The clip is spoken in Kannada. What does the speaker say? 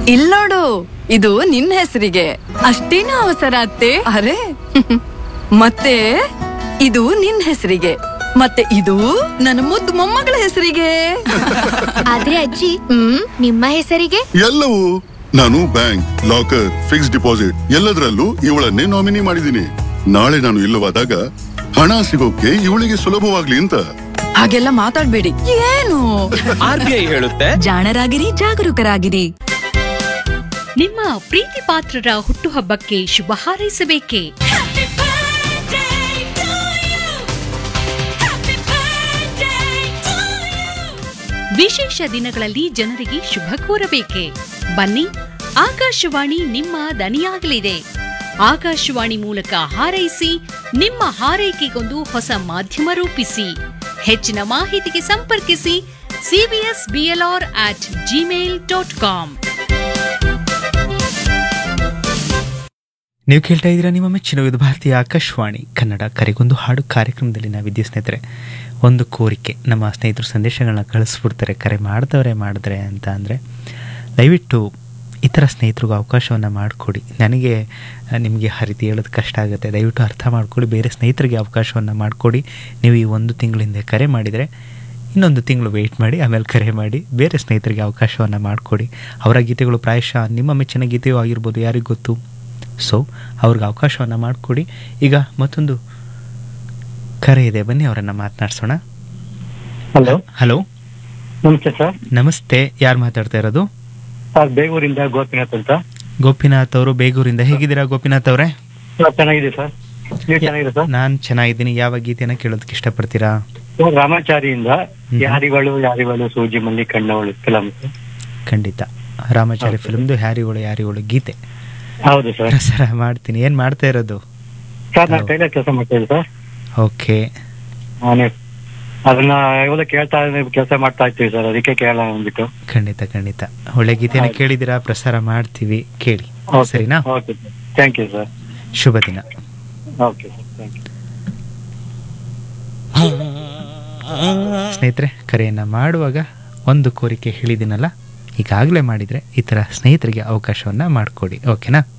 ಇಲ್ಲೋಡು ಇದು ನಿನ್ ಹೆಸರಿಗೆ ಅಷ್ಟೇನು ಅವಸರ ಅತ್ತೆ ಅರೆ ಮತ್ತೆ ಇದು ನಿನ್ ಹೆಸರಿಗೆ ಮತ್ತೆ ಇದು ನನ್ನ ಮುದ್ದು ಮೊಮ್ಮಗಳ ಹೆಸರಿಗೆ ಆದ್ರೆ ಅಜ್ಜಿ ಹ್ಮ್ ನಿಮ್ಮ ಹೆಸರಿಗೆ ಎಲ್ಲವೂ ನಾನು ಬ್ಯಾಂಕ್ ಲಾಕರ್ ಫಿಕ್ಸ್ ಡಿಪಾಸಿಟ್ ಎಲ್ಲದರಲ್ಲೂ ಇವಳನ್ನೇ ನಾಮಿನಿ ಮಾಡಿದ್ದೀನಿ ನಾಳೆ ನಾನು ಇಲ್ಲವಾದಾಗ ಹಣ ಸಿಗೋಕೆ ಇವಳಿಗೆ ಸುಲಭವಾಗ್ಲಿ ಅಂತ ಹಾಗೆಲ್ಲ ಮಾತಾಡ್ಬೇಡಿ ಏನು ಆರ್ ಬಿ ಐ ಹೇಳುತ್ತೆ ಜಾಣರಾಗಿರಿ ಜಾಗರೂಕರಾಗಿರಿ ನಿಮ್ಮ ಪ್ರೀತಿ ಪಾತ್ರರ ಹುಟ್ಟುಹಬ್ಬಕ್ಕೆ ಶುಭ ಹಾರೈಸಬೇಕೇ ವಿಶೇಷ ದಿನಗಳಲ್ಲಿ ಜನರಿಗೆ ಶುಭ ಕೋರಬೇಕೆ ಬನ್ನಿ ಆಕಾಶವಾಣಿ ನಿಮ್ಮ ದನಿಯಾಗಲಿದೆ ಆಕಾಶವಾಣಿ ಮೂಲಕ ಹಾರೈಸಿ ನಿಮ್ಮ ಹಾರೈಕೆಗೊಂದು ಹೊಸ ಮಾಧ್ಯಮ ರೂಪಿಸಿ ಹೆಚ್ಚಿನ ಮಾಹಿತಿಗೆ ಸಂಪರ್ಕಿಸಿ CBS BLR at Gmail dot com ನೀವು ಕೇಳ್ತಾ ಇದ್ದೀರಾ ನಿಮ್ಮ ಮೆಚ್ಚಿನ ವಿಧ ಭಾರತೀಯ ಆಕಾಶವಾಣಿ ಕನ್ನಡ ಕರೆಗೊಂದು ಹಾಡು ಕಾರ್ಯಕ್ರಮದಲ್ಲಿ ನಾವಿದ್ದೀವಿ ಸ್ನೇಹಿತರೆ ಒಂದು ಕೋರಿಕೆ ನಮ್ಮ ಸ್ನೇಹಿತರು ಸಂದೇಶಗಳನ್ನ ಕಳಿಸ್ಬಿಡ್ತಾರೆ ಕರೆ ಮಾಡ್ದವ್ರೆ ಮಾಡಿದ್ರೆ ಅಂತ ಅಂದರೆ ದಯವಿಟ್ಟು ಈ ಥರ ಸ್ನೇಹಿತರಿಗೂ ಅವಕಾಶವನ್ನು ಮಾಡಿಕೊಡಿ ನನಗೆ ಆ, ನಿಮಗೆ ಆ ರೀತಿ ಹೇಳೋದು ಕಷ್ಟ ಆಗುತ್ತೆ ದಯವಿಟ್ಟು ಅರ್ಥ ಮಾಡ್ಕೊಳ್ಳಿ ಬೇರೆ ಸ್ನೇಹಿತರಿಗೆ ಅವಕಾಶವನ್ನು ಮಾಡಿಕೊಡಿ ನೀವು ಈ ಒಂದು ತಿಂಗಳ ಹಿಂದೆ ಕರೆ ಮಾಡಿದರೆ ಇನ್ನೊಂದು ತಿಂಗಳು ವೆಯ್ಟ್ ಮಾಡಿ ಆಮೇಲೆ ಕರೆ ಮಾಡಿ ಬೇರೆ ಸ್ನೇಹಿತರಿಗೆ ಅವಕಾಶವನ್ನು ಮಾಡಿಕೊಡಿ ಅವರ ಗೀತೆಗಳು ಪ್ರಾಯಶಃ ನಿಮ್ಮ ಮೆಚ್ಚಿನ ಗೀತೆಯೂ ಆಗಿರ್ಬೋದು ಯಾರಿಗೂ ಗೊತ್ತು ಸೊ ಅವ್ರಿಗೆ ಅವಕಾಶವನ್ನು ಮಾಡಿಕೊಡಿ ಈಗ ಮತ್ತೊಂದು ಕರೆ ಇದೆ ಬನ್ನಿ ಅವರನ್ನು ಮಾತನಾಡ್ಸೋಣ ಹಲೋ ಹಲೋ ನಮಸ್ತೆ ಸರ್ ನಮಸ್ತೆ ಯಾರು ಮಾತಾಡ್ತಾ ಇರೋದು ಸರ್ ಬೇಗೂರಿಂದ ಗೋಪಿನಾಥ್ ಅಂತ ಗೋಪಿನಾಥ್ ಅವರು ಬೇಗೂರಿಂದ ಹೇಗಿದ್ದೀರಾ ಗೋಪಿನಾಥ್ ಅವರೇ ಸರ್ ಚೆನ್ನಾಗಿದೆ ಸರ್ ನೀವು ಚೆನ್ನಾಗಿದೆ ಸರ್ ನಾನು ಚೆನ್ನಾಗಿದ್ದೀನಿ ಯಾವ ಗೀತೆನ ಕೇಳೋದಕ್ಕೆ ಇಷ್ಟಪಡ್ತೀರಾ ಸರ್ ರಾಮಾಚಾರಿಯಿಂದ ಹ್ಮ್. ಯಾರಿಗಳು ಯಾರಿಗಳು ಸೂಜಿ ಮಲ್ಲಿ ಕಣ್ಣವಳು ಫಿಲಮ್ ಖಂಡಿತ ರಾಮಾಚಾರಿ ಫಿಲ್ಮ್ದು ಹ್ಯಾರಿಗಳು ಯಾರಿಗಳು ಗೀತೆ ಹೌದು ಸರ್ ಪ್ರಸಾರ ಮಾಡ್ತೀನಿ ಏನು ಮಾಡ್ತಾ ಇರೋದು ಸರ್ ನಾನು ಹೌದು. ಟೈಲರ್ ಕೆಲಸ ಮಾಡ್ತಾ ಇದ್ದೆ ಸರ್ ಓಕೆ ನಾನೇ ಅದನ್ನ ಯಾವಾಗ ಕೇಳ್ತಾ ಕೆಲಸ ಮಾಡ್ತಾ ಇರ್ತೀವಿ ಸರ್ ಅದಕ್ಕೆ ಕೇಳೋಣ ಅಂದ್ಬಿಟ್ಟು ಖಂಡಿತ ಖಂಡಿತ ಒಳ್ಳೆ ಗೀತೆನ ಹೌದು. ಕೇಳಿದಿರಾ ಪ್ರಸಾರ ಮಾಡ್ತೀವಿ ಕೇಳಿ ಓಕೆ ಸರಿನಾ okay sir thank you sir ಶುಭ ದಿನ ಓಕೆ ಸರ್ ಥ್ಯಾಂಕ್ ಯು ಸ್ನೇಹಿತರೆ ಕರೆಯನ್ನು ಮಾಡುವಾಗ ಒಂದು ಕೋರಿಕೆ ಹೇಳಿದ್ದೀನಲ್ಲ ಈಗಾಗಲೇ ಮಾಡಿದರೆ ಈ ಥರ ಸ್ನೇಹಿತರಿಗೆ ಅವಕಾಶವನ್ನು ಮಾಡಿಕೊಡಿ ಓಕೆನಾ